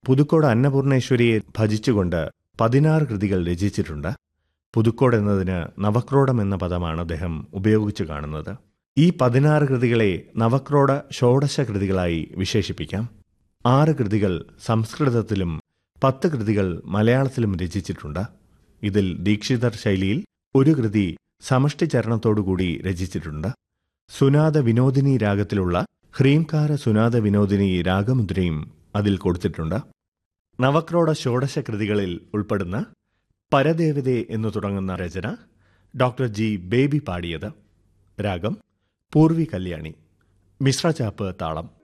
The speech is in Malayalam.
പുതുക്കോട് അന്നപൂർണേശ്വരിയെ ഭജിച്ചുകൊണ്ട് പതിനാറ് കൃതികൾ രചിച്ചിട്ടുണ്ട് പുതുക്കോട് എന്നതിന് നവക്രോഡം എന്ന പദമാണ് അദ്ദേഹം ഉപയോഗിച്ചു കാണുന്നത് ഈ പതിനാറ് കൃതികളെ നവക്രോഡ ഷോഡശ കൃതികളായി വിശേഷിപ്പിക്കാം ആറ് കൃതികൾ സംസ്കൃതത്തിലും പത്ത് കൃതികൾ മലയാളത്തിലും രചിച്ചിട്ടുണ്ട് ഇതിൽ ദീക്ഷിതർ ശൈലിയിൽ ഒരു കൃതി സമഷ്ടി ചരണത്തോടുകൂടി രചിച്ചിട്ടുണ്ട് സുനാദ വിനോദിനി രാഗത്തിലുള്ള ഹ്രീംകാര സുനാദ വിനോദിനി രാഗമുദ്രയും അതിൽ കൊടുത്തിട്ടുണ്ട് നവക്രോഡ ഷോഡശ കൃതികളിൽ ഉൾപ്പെടുന്ന പരദേവതേ എന്നു തുടങ്ങുന്ന രചന ഡോക്ടർ ജി ബേബി പാടിയത് രാഗം പൂർവി കല്യാണി മിശ്രചാപ്പ് താളം